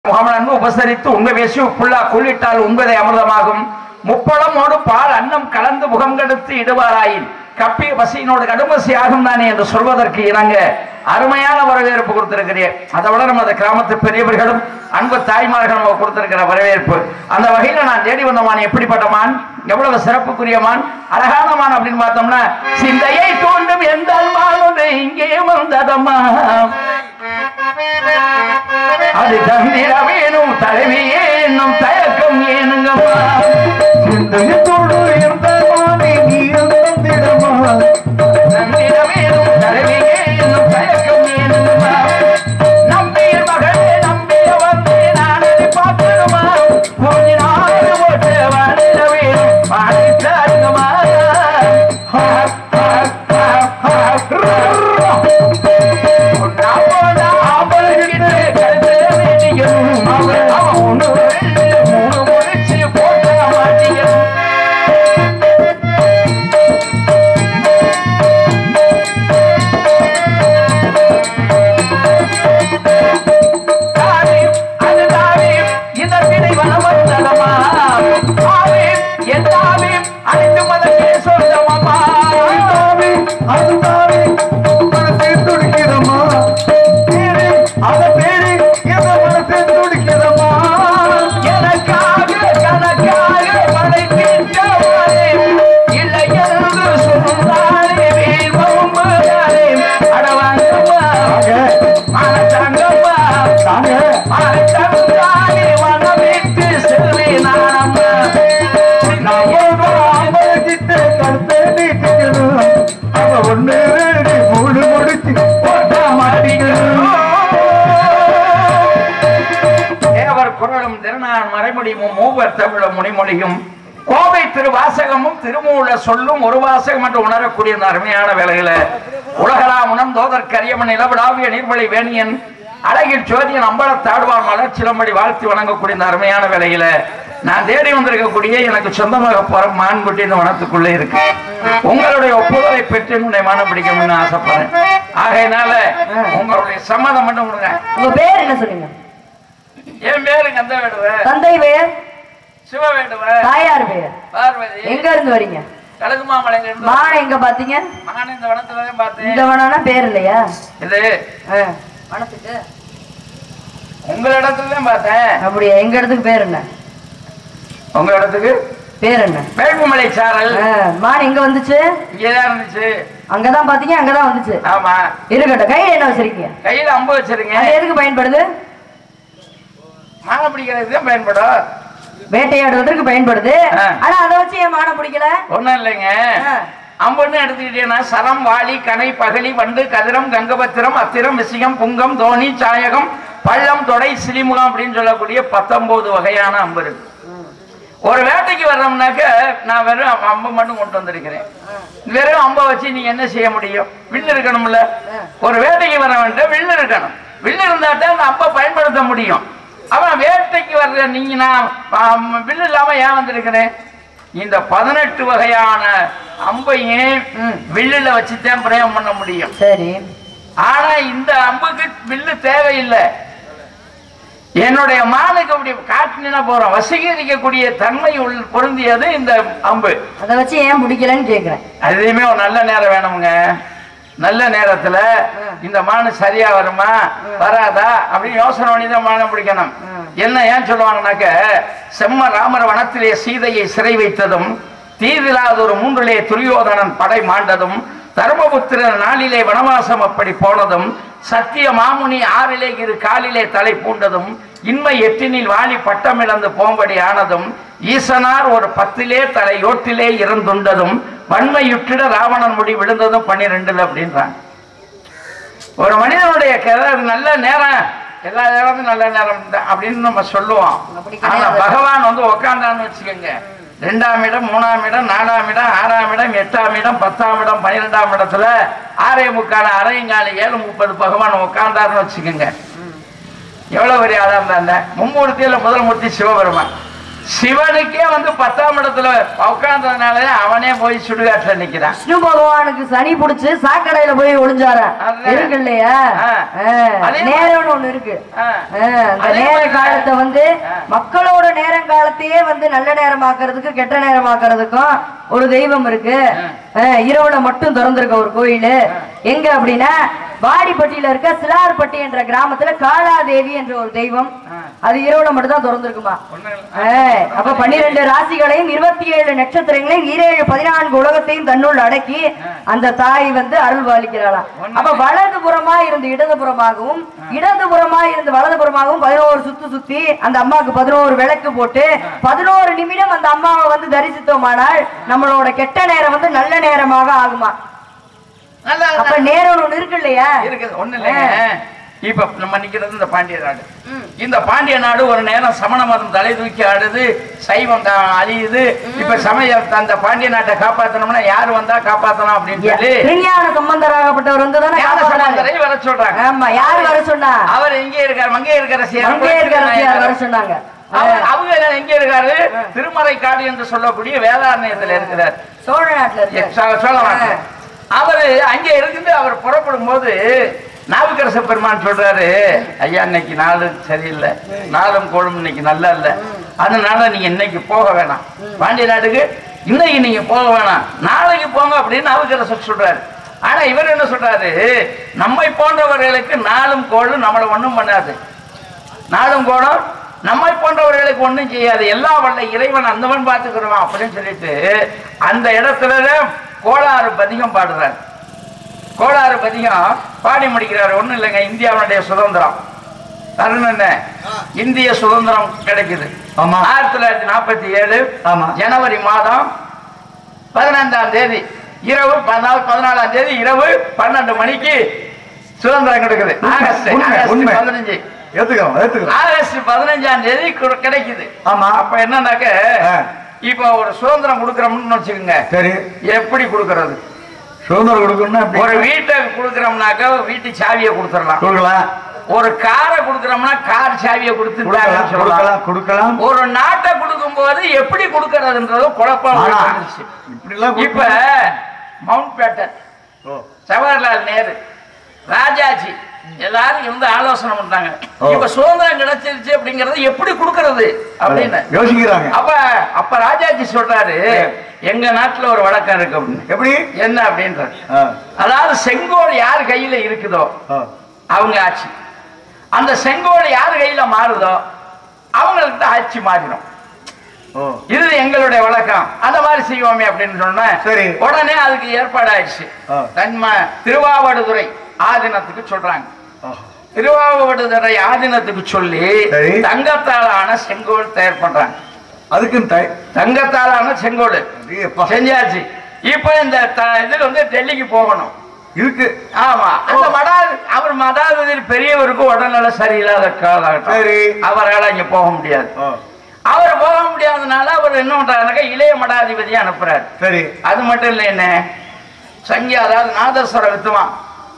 முகமது உபசரித்து உண்மை பேசி உப்புள்ளா குள்ளிட்டால் உண்பதை அமிர்தமாகும் முப்பழமோடு பால் அன்னம் கலந்து முகம் கெடுத்து இடுவாராயின் கப்பிய பசியினோடு கடுமசி ஆகும் தானே என்று சொல்வதற்கு இணங்க அருமையான வரவேற்பு கொடுத்திருக்கிறேன் அதை விட நமது கிராமத்து பெரியவர்களும் அன்பு தாய்மார்களும் நமக்கு கொடுத்திருக்கிற வரவேற்பு அந்த வகையில நான் தேடி வந்த மான் எப்படிப்பட்ட மான் எவ்வளவு சிறப்புக்குரிய மான் அழகான மான் அப்படின்னு பார்த்தோம்னா சிந்தையை தூண்டும் எந்த மானது இங்கே வந்ததம்மா அது தந்திர வேணும் தலைவியே என்னும் தயக்கம் ஏனுங்கம்மா சிந்தையத்தோடு எந்த மானை நீ தந்திடமா தந்திர வேணும் தலைவியே என்னும் தயக்கம் ஏனுங்கம்மா நம்பிய மகளே நம்பிய வந்து நான் அதை பார்க்கணுமா கொஞ்ச நாள் ஓட்டு வாழிட வேணும் பாடித்தாருங்கம்மா அனைத்து மதமே சொந்தமம்மா அதுதானே மனசை துடிக்கிறமா பேரு அத பேரு எந்த மனசை துடிக்கிறமா எனக்காக கணக்காக படைக்கின்றவரே இல்லை என்று சொன்னாலே வீழ்வம்புதானே அடவாங்கம்மா மனசங்கம்மா தாங்க மனசங்கானே வனவிட்டு செல்வேனானம்மா நான் ஏதோ அம்பகிட்ட கருத்தை நீட்டிக்கணும் அவ ஒண்ணு ரெண்டு மூணு முடிச்சு போட்டா மாட்டிக்கணும் தேவர் குரலும் திருநான் மறைமுடியும் மூவர் தமிழ முனிமொழியும் கோவை திருவாசகமும் திருமூல சொல்லும் ஒரு வாசகம் என்று உணரக்கூடிய இந்த அருமையான வேலையில உலகலாம் உணர்ந்தோதற்கு அரியமன் நிலவிடாவிய நீர்வழி வேணியன் அழகில் சோதியன் அம்பலத்தாடுவான் மலர் சிலம்படி வாழ்த்தி வணங்கக்கூடிய இந்த அருமையான வேலையில நான் தேடி வந்திருக்கக்கூடிய எனக்கு சொந்தமாக போற மான்குட்டி இந்த வனத்துக்குள்ளே இருக்கு உங்களுடைய ஒப்புதலை பெற்று என்னுடைய மானம் பிடிக்கணும்னு ஆசைப்படுறேன் ஆகையினால உங்களுடைய சம்மதம் மட்டும் கொடுங்க உங்க பேர் என்ன சொன்னீங்க என் பேரு கந்த வேடுவ தந்தை பேர் சிவ வேடுவ தாயார் பேர் பார்வதி எங்க இருந்து வரீங்க கழுகு மாமலைங்க இருந்து மானை எங்க பாத்தீங்க மகான் இந்த வனத்துல தான் இந்த பார்த்தேன் வனானா பேர் இல்லையா இது ஆ, வனத்துக்கு உங்க இடத்துல தான் பார்த்தேன் அப்படியா எங்க இடத்துக்கு பேர் என்ன உங்க இடத்துக்கு பேர் என்ன வேள்புமலை சாரல் ஆ, மான் எங்க வந்துச்சு இங்கதான் இருந்துச்சு அங்கதான் பாத்தீங்க அங்கதான் வந்துச்சு ஆமா இருக்கட்டும் கையில என்ன வச்சிருக்கீங்க கையில அம்பு வச்சிருங்க அது எதுக்கு பயன்படுது மாலை பிடிக்கிறதுக்கு தான் பயன்படும் வேட்டையாடுவதற்கு பயன்படுது ஆ. ஆனா அதை வச்சு ஏன் மானை பிடிக்கல ஒண்ணும் இல்லைங்க ஆ. அம்புன்னு எடுத்துக்கிட்டீங்கன்னா சரம் வாளி கனை பகலி வண்டு கதிரம் கங்கபத்திரம் அத்திரம் விசிகம் புங்கம் தோணி சாயகம் பள்ளம் தொடை சிலிமுகம் அப்படின்னு சொல்லக்கூடிய பத்தொன்பது வகையான அம்பு இருக்கு ஒரு வேட்டைக்கு வர்றோம்னாக்க நான் வெறும் அம்பு மட்டும் கொண்டு வந்திருக்கிறேன் வெறும் அம்பை வச்சு நீங்க என்ன செய்ய முடியும் வில்லு இருக்கணும்ல ஒரு வேட்டைக்கு வர வேண்டும் வில்லு இருக்கணும் வில்லு இருந்தா தான் அந்த அம்பை பயன்படுத்த முடியும் அப்புறம் வேட்டைக்கு வர்ற நீங்க நான் ஆம், வில்லு இல்லாம ஏன் வந்திருக்கிறேன் இந்த பதினெட்டு வகையான அம்பையும் வில்லுல வச்சுதான் பிரயோகம் பண்ண முடியும் சரி ஆனா இந்த அம்புக்கு வில்லு தேவையில்லை என்னுடைய மானுக்கு அப்படி காட்டினா போறோம் வசீகரிக்கக்கூடிய தன்மை உள் பொருந்தியது இந்த அம்பு அதை வச்சு ஏன் பிடிக்கலன்னு கேக்குறேன் அதுலயுமே ஒரு நல்ல நேரம் வேணுமுங்க நல்ல நேரத்துல இந்த மானு சரியா வருமா வராதா அப்படின்னு யோசனை பண்ணி தான் மானை பிடிக்கணும் என்ன ஏன் சொல்லுவாங்கன்னாக்க செம்ம ராமர் வனத்திலே சீதையை சிறை வைத்ததும் தீதிலாத ஒரு மூன்றிலே துரியோதனன் படை மாண்டதும் தர்மபுத்திரன் நாளிலே வனவாசம் அப்படி போனதும் சத்திய மாமுனி ஆறிலே இரு காலிலே தலை பூண்டதும் இன்மை எட்டினில் வாலி பட்டம் இழந்து போம்படி ஆனதும் ஈசனார் ஒரு பத்திலே தலை யோட்டிலே இருந்துண்டதும் வன்மையுற்றிட ராவணன் முடி விழுந்ததும் பன்னிரெண்டுல அப்படின்றாங்க ஒரு மனிதனுடைய கதை நல்ல நேரம் எல்லா நேரமும் நல்ல நேரம் தான் அப்படின்னு நம்ம சொல்லுவோம் அப்படி ஆனா கிடையாது. பகவான் வந்து உக்காந்தான்னு வச்சுக்கோங்க ரெண்டாம் இடம் மூணாம் இடம் நாலாம் இடம் ஆறாம் இடம் எட்டாம் இடம் பத்தாம் இடம் பன்னிரெண்டாம் இடத்துல ஆறே முக்கால் அரையங்கால ஏழு முப்பது பகவான் உட்கார்ந்தாருன்னு வச்சுக்கோங்க எவ்வளவு பெரிய ஆளா இருந்தாங்க மும்மூர்த்தியில முதல் மூர்த்தி சிவபெருமான் சிவனுக்கே வந்து பத்தாம் இடத்துல உட்கார்ந்ததுனால அவனே போய் சுடுகாட்டுல நிக்கிறான் விஷ்ணு பகவானுக்கு சனி புடிச்சு சாக்கடையில போய் ஒளிஞ்சார அதான். இருக்கு இல்லையா ஆ. ஆ, அதே நேரம்னு ஒண்ணு இருக்கு ஆ. ஆ, அந்த அதே நேர மாதிரி- காலத்தை வந்து ஆ. மக்களோட நேரங்காலத்தையே வந்து நல்ல நேரமாக்குறதுக்கு கெட்ட நேரமாக்குறதுக்கும் ஒரு தெய்வம் இருக்கு ஆ, இரவுல மட்டும் திறந்திருக்க ஒரு கோயில் எங்க அப்படின்னா வாடிப்பட்டியில இருக்க சிலார்பட்டி என்ற கிராமத்துல காளாதேவி என்ற ஒரு தெய்வம் அது இரவுல மட்டும் தான் திறந்திருக்குமா ஏய், அப்ப பன்னிரண்டு ராசிகளையும் இருபத்தி ஏழு நட்சத்திரங்களையும் ஈரேழு பதினான்கு உலகத்தையும் தன்னுள் அடக்கி அந்த தாய் வந்து அருள் பாலிக்கிறாளாம் அப்ப வலதுபுறமா இருந்து இடதுபுறமாகவும் இடதுபுறமா இருந்து வலதுபுறமாகவும் பதினோரு சுத்து சுத்தி அந்த அம்மாவுக்கு பதினோரு விளக்கு போட்டு பதினோரு நிமிடம் அந்த அம்மாவை வந்து தரிசித்தோமானால் நம்மளோட கெட்ட நேரம் வந்து நல்ல நேரமாக ஆகுமா நல்லா அப்ப நேரம் ஒண்ணு இருக்கு இல்லையா இருக்குது ஒண்ணு இல்லைங்க இப்ப நம்ம நிக்கிறது இந்த பாண்டிய நாடு இந்த பாண்டிய நாடு ஒரு நேரம் சமண மதம் தலை தூக்கி ஆடுது சைவம் தான் அழியுது இப்ப சமய அந்த பாண்டிய நாட்டை காப்பாத்தணும்னா யாரு வந்தா காப்பாத்தலாம் அப்படின்னு சொல்லி திருஞான சம்பந்தராகப்பட்டவர் வந்து தானே ஞான காப்பாத்துறாரு. சம்பந்தரை வர சொல்றாங்க ஆமா யார் வர சொன்னா அவர் எங்க இருக்காரு மங்கே இருக்கிற மங்கையர்கரசியார் வர சொன்னாங்க அவர் அவங்க எங்க இருக்காரு திருமறை காடு என்று சொல்லக்கூடிய வேதாரண்யத்துல இருக்கிறார் சோழ நாட்டுல இருக்கு சோ- சோழ நாட்டுல. அவரு அங்க இருந்து அவர் புறப்படும் போது நாவுக்கரச பெருமான் சொல்றாரு ஐயா இன்னைக்கு நாளு சரியில்லை நாளும் கோளும் இன்னைக்கு நல்லா இல்ல அதனால நீங்க இன்னைக்கு போக வேணாம் பாண்டிய நாட்டுக்கு இன்னைக்கு நீங்க போக வேணாம் நாளைக்கு போங்க அப்படின்னு நாவுக்கரசர் சொல்றாரு ஆனா இவர் என்ன சொல்றாரு நம்மை போன்றவர்களுக்கு நாளும் கோளும் நம்மளை ஒண்ணும் பண்ணாது நாளும் கோணம் நம்மை போன்றவர்களுக்கு ஒண்ணும் செய்யாது எல்லா வல்ல இறைவன் அந்தவன் பார்த்துக்கிறோம் அப்படின்னு சொல்லிட்டு அந்த இடத்துல கோளாறு பதிகம் பாடுறார் கோளாறு பதிகம் பாடி முடிக்கிறார் ஒண்ணும் இல்லைங்க இந்தியாவுடைய சுதந்திரம் தருணம் என்ன இந்திய சுதந்திரம் கிடைக்குது ஆமா. ஆயிரத்தி தொள்ளாயிரத்தி நாற்பத்தி ஏழு ஆமா. ஜனவரி மாதம் பதினைந்தாம் தேதி இரவு பதினாலு பதினாலாம் தேதி இரவு பன்னெண்டு மணிக்கு சுதந்திரம் கிடைக்குது ஆகஸ்ட் உண்மை, ஆகஸ்ட் உண்மை. பதினஞ்சு ஏத்துக்கலாம் ஏத்துக்கலாம் ஆகஸ்ட் பதினஞ்சாம் தேதி கு- கிடைக்குது ஆமா. அப்ப என்னன்னாக்க ஆ. இப்ப ஒரு சுதந்திரம் கொடுக்கறோம்னு வச்சுக்கோங்க சரி எப்படி கொடுக்கறது சுதந்திரம் கொடுக்கணும்னா எப்படி ஒரு வீட்டை கொடுக்கறோம்னாக்க வீட்டு சாவியை கொடுத்துடலாம் கொடுக்கலாம் ஒரு காரை கொடுக்கறோம்னா கார் சாவியை கொடுத்து கொடுக்கலாம் சொல்லலாம் கொடுக்கலாம் கொடுக்கலாம் ஒரு நாட்டை கொடுக்கும் போது எப்படி கொடுக்கறதுன்றது குழப்பம் ஆனா வந்துருச்சு. இப்படிலாம் இப்ப கொடுக்க- மவுண்ட் பேட்டன் ஓ, ஜவஹர்லால் நேரு ராஜாஜி எல்லாரும் இருந்து ஆலோசனை பண்றாங்க ஓ. இப்ப சுதந்திரம் கிடைச்சிருச்சு அப்படிங்கறது எப்படி கொடுக்கறது அப்படின்னு யோசிக்கிறாங்க அப்ப அப்ப ராஜாஜி சொல்றாரு எங்க நாட்டுல ஒரு வழக்கம் இருக்கு அப்படின்னு எப்படி என்ன அப்படின்றாரு ஆ, அதாவது செங்கோல் யார் கையில இருக்குதோ ஆ. அவங்க ஆட்சி அந்த செங்கோல் யார் கையில மாறுதோ அவங்களுக்கு தான் ஆட்சி மாறிடும் ஓ இது எங்களுடைய வழக்கம் அந்த மாதிரி செய்வோமே அப்படின்னு சொன்ன சரி. உடனே அதுக்கு ஏற்பாடு ஆயிடுச்சு ஆ. தன்ம திருவாவடுதுறை ஆதீனத்துக்கு சொல்றாங்க ஆ. திருவாவடுதுறை ஆதீனத்துக்கு சொல்லி சரி. தங்கத்தாலான செங்கோல் தயார் பண்றாங்க அதுக்கும் தை தங்கத்தாலான செங்கோல் அடேயப்பா. செஞ்சாச்சு இப்ப இந்த த- இது வந்து டெல்லிக்கு போகணும் இருக்கு ஆமா அந்த மடாது அவர் மடாதிபதி பெரியவருக்கு உடல்நல சரியில்லாத காலகட்டம் சரி. அவரால் இங்க போக முடியாது ஆ, அவர் போக முடியாதனால அவர் என்ன பண்றாருனாக்கா இளைய மடாதிபதியை அனுப்புறாரு சரி அது மட்டும் இல்லை என்ன சங்கி அதாவது நாதஸ்வர வித்துவான்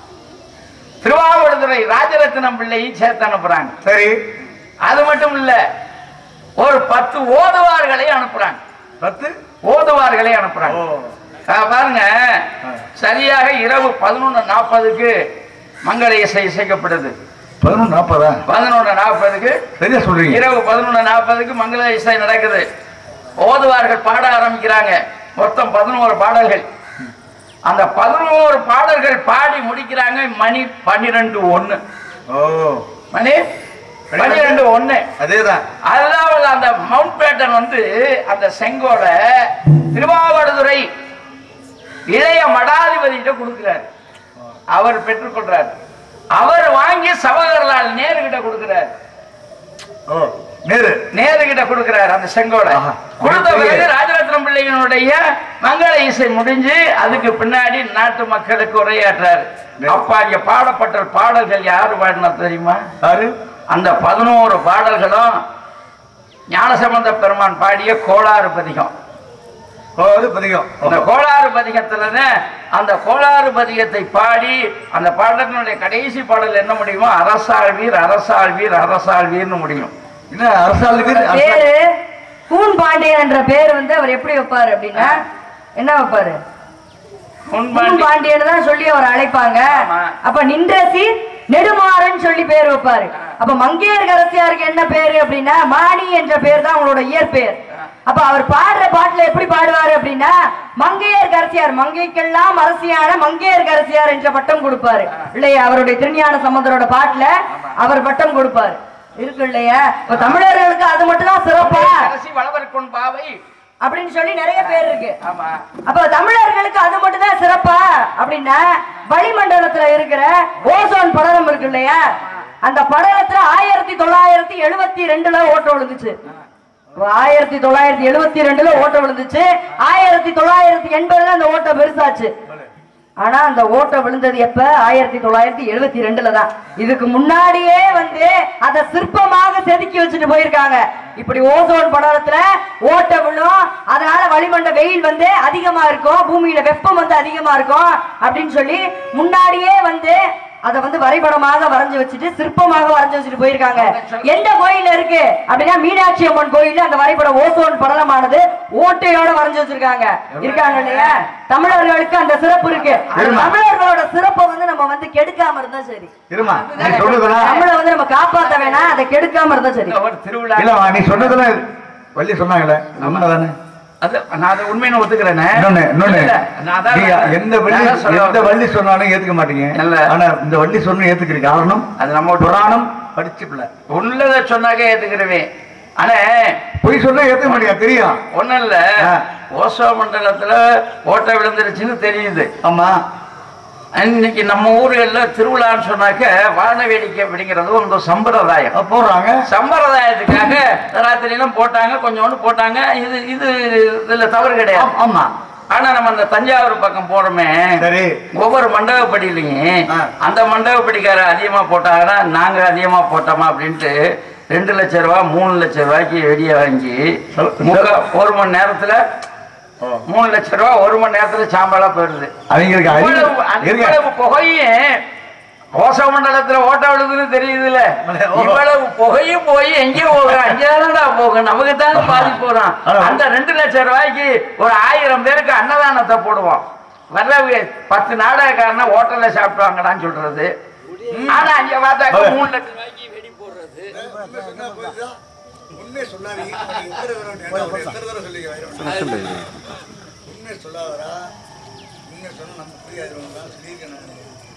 திருவாவடுதுறை ராஜரத்னம் பிள்ளையும் சேர்த்து அனுப்புறாங்க சரி அது மட்டும் இல்ல ஒரு பத்து ஓதுவார்களை அனுப்புறாங்க பத்து ஓதுவார்களை ஓ அனுப்புறாங்க ஆ, பாருங்க சரியாக இரவு பதினொன்று நாற்பதுக்கு மங்கள இசை இசைக்கப்படுது பதினொன்று நாற்பதா பதினொன்று நாற்பதுக்கு சரியா சொல்றீங்க இரவு பதினொன்று நாற்பதுக்கு மங்கள இசை நடக்குது ஓதுவார்கள் பாட ஆரம்பிக்கிறாங்க மொத்தம் பதினோரு பாடல்கள் அந்த பதினோரு பாடல்கள் பாடி முடிக்கிறாங்க மணி பன்னிரெண்டு ஒண்ணு ஓ மணி பன்னிரெண்டு ஒண்ணு அதேதான் அதாவது அந்த மவுண்ட் பேட்டன் வந்து அந்த செங்கோல திருவாவடுதுறை இளைய மடாதிபதிகிட்ட கொடுக்கிறார் அவர் பெற்றுக்கொள்றார் அவர் வாங்கி சகோதரலால் நேரு கிட்ட கொடுக்கிறார் ஓ நேரு நேரு கிட்ட கொடுக்கிறார் அந்த செங்கோலை ஆஹா. கொடுத்த மிகப்பெரிய- பிறகு ராஜரத்னம் பிள்ளையினுடைய மங்கள இசை முடிஞ்சு அதுக்கு பின்னாடி நாட்டு மக்களுக்கு உரையாற்றாரு அப்ப அங்க பாடப்பட்ட பாடல்கள் யாரு பாடினா தெரியுமா யாரு அந்த பதினோரு பாடல்களும் ஞானசம்பந்த பெருமான் பாடிய கோளாறு பதிகம் ஓ அது பதிகம் அந்த கோளாறு பதிகத்துலதான் அந்த கோளாறு பதிகத்தை பாடி அந்த பாடலினுடைய கடைசி பாடல் என்ன முடியுமோ அரசாழ்வீர் அரசாழ்வீர் அரசாழ்வீர்னு முடியும் என்ன அரசாளுக்கு பேரு கூன் பாண்டியன் என்ற பேர் வந்து அவர் எப்படி வைப்பாரு அப்படின்னா என்ன வைப்பாரு கூன் முன்பாண்டி பாண்டியன் தான் சொல்லி அவர் அழைப்பாங்க ஆமா. அப்ப நின்ற சீர் நெடுமாறன் சொல்லி பேர் வைப்பாரு அப்ப மங்கையர் அரசியாருக்கு என்ன பேரு அப்படின்னா மாணி என்ற பேர் தான் அவங்களோட இயற்பெயர் அப்ப அவர் பாடுற பாட்டுல எப்படி பாடுவாரு அப்படின்னா மங்கையர் கரசியார் மங்கைக்கெல்லாம் அரசியான மங்கையர் கரசியார் என்ற பட்டம் கொடுப்பாரு இல்லையா அவருடைய திருஞான சம்பந்தரோட பாட்டுல அவர் பட்டம் கொடுப்பாரு இருக்கு இல்லையா இப்ப தமிழர்களுக்கு அது மட்டும் தான் சிறப்பா கடைசி வளவர்கொன் பாவை அப்படின்னு சொல்லி நிறைய பேர் இருக்கு ஆமா அப்ப தமிழர்களுக்கு அது மட்டும் தான் சிறப்பா அப்படின்னா வளிமண்டலத்துல இருக்கிற ஓசோன் படலம் இருக்கு இல்லையா அந்த படலத்துல ஆயிரத்தி தொள்ளாயிரத்தி எழுபத்தி ரெண்டுல ஓட்டம் விழுந்துச்சு அப்ப ஆயிரத்தி தொள்ளாயிரத்தி எழுபத்தி ரெண்டுல ஓட்டம் விழுந்துச்சு ஆயிரத்தி தொள்ளாயிரத்தி எண்பதுல அந்த ஓட்டம் பெருசாச்சு ஆனா அந்த ஓட்டம் விழுந்தது எப்ப ஆயிரத்தி தொள்ளாயிரத்தி எழுபத்தி ரெண்டுல தான் இதுக்கு முன்னாடியே வந்து அதை சிற்பமாக செதுக்கி வச்சுட்டு போயிருக்காங்க இப்படி ஓசோன் படலத்துல ஓட்ட விழும் அதனால வளிமண்ட வெயில் வந்து அதிகமா இருக்கும் பூமியில வெப்பம் வந்து அதிகமா இருக்கும் அப்படின்னு சொல்லி முன்னாடியே வந்து அதை வந்து வரைபடமாக வரைஞ்சு வச்சுட்டு சிற்பமாக வரைஞ்சு வச்சுட்டு போயிருக்காங்க எந்த கோயில்ல இருக்கு அப்படின்னா மீனாட்சி அம்மன் கோயில்ல அந்த வரைபடம் ஓசோன் படலமானது ஓட்டையோட வரைஞ்சு வச்சிருக்காங்க இருக்காங்க இல்லையா தமிழர்களுக்கு அந்த சிறப்பு இருக்கு அந்த இருமா. தமிழர்களோட சிறப்பை வந்து நம்ம வந்து கெடுக்காம இருந்தா சரி இருமா நீ சொன்னதெல்லாம் தமிழை வந்து நம்ம காப்பாத்த வேணாம் அதை கெடுக்காம இருந்தா சரி ஒரு திருவிழா இல்லம்மா நீ சொன்னதெல்லாம் வள்ளி சொன்னாங்களே உண்மைதானே அது நான் அதை உண்மைன்னு ஒத்துக்கிறேனே இன்னொன்னு இன்னொன்னு இல்ல, நான் அதான் நீங்க எந்த வள்ளி நான் சொல்ல எந்த வந்தேன். வள்ளி சொன்னாலும் ஏத்துக்க மாட்டீங்க இல்ல. ஆனா இந்த வள்ளி சொன்ன ஏத்துக்கிறீங்க காரணம் அது நம்ம புராணம் படிச்சு பிள்ளை உள்ளத சொன்னாக்க ஏத்துக்கிடுவேன் ஆனா பொய் சொன்னா ஏத்துக்க மாட்டீங்க தெரியும் ஒண்ணும் இல்ல ஆ. ஓசோ மண்டலத்துல ஓட்டை விழுந்துருச்சுன்னு தெரியுது ஆமா இன்னைக்கு நம்ம ஊர்கள்ல திருவிழான்னு சொன்னாக்க வான வேடிக்கை அப்படிங்கிறது ஒரு சம்பிரதாயம் அஹ் போடுறாங்க சம்பிரதாயத்துக்காக ராத்திரிலாம் போட்டாங்க கொஞ்சோண்டு போட்டாங்க இது இது இதுல தவறு கிடையாது ஆம், ஆமா ஆனா நம்ம அந்த தஞ்சாவூர் பக்கம் போறோமே சரி ஒவ்வொரு மண்டபப்படியிலையும் ஆ. அந்த மண்டபப்படிக்கார அதிகமா போட்டாங்கன்னா நாங்க அதிகமா போட்டோமா அப்படின்ட்டு ரெண்டு லட்சம் ரூபாய் மூணு லட்சம் ரூபாய்க்கு வெடியை வாங்கி சொல்- முக்கா ஒரு மணி நேரத்துல மூணு லட்சம் ரூபாய் ஒரு மணி நேரத்துல சாம்பலா போயிடுது அவங்களுக்கு அறிவு இவ்வளவு இருங்க. இவ்வளவு புகையும் கோச மண்டலத்துல ஓட்ட விழுதுன்னு தெரியுதுல்ல ஓ. இவ்வளவு புகையும் போய் எங்கேயோ போகும் அங்கேதான்டா போகும் நமக்கு தான் பாதிப்பு வரும் ஆனா, அந்த ரெண்டு லட்சம் ரூபாய்க்கு ஒரு ஆயிரம் பேருக்கு அன்னதானத்தை போடுவோம் வர்றவங்க பத்து நாடகக்காரன ஹோட்டல்ல சாப்பிடுவாங்கடான்னு சொல்றது ஆனா அங்க பார்த்தாக்க ஓ. மூணு லட்சம் ரூபாய்க்கு வெடி போடுறது உண்மையை சொல்லாதீங்க நீங்க எத்தனை தடவை நேரா ஒரு எத்தனை தடவை சொல்லிக்க உண்மையை சொல்லாதரா உண்மையை சொன்னா நம்ம புரியாதுவங்க சொல்லியிருக்கேன் நான்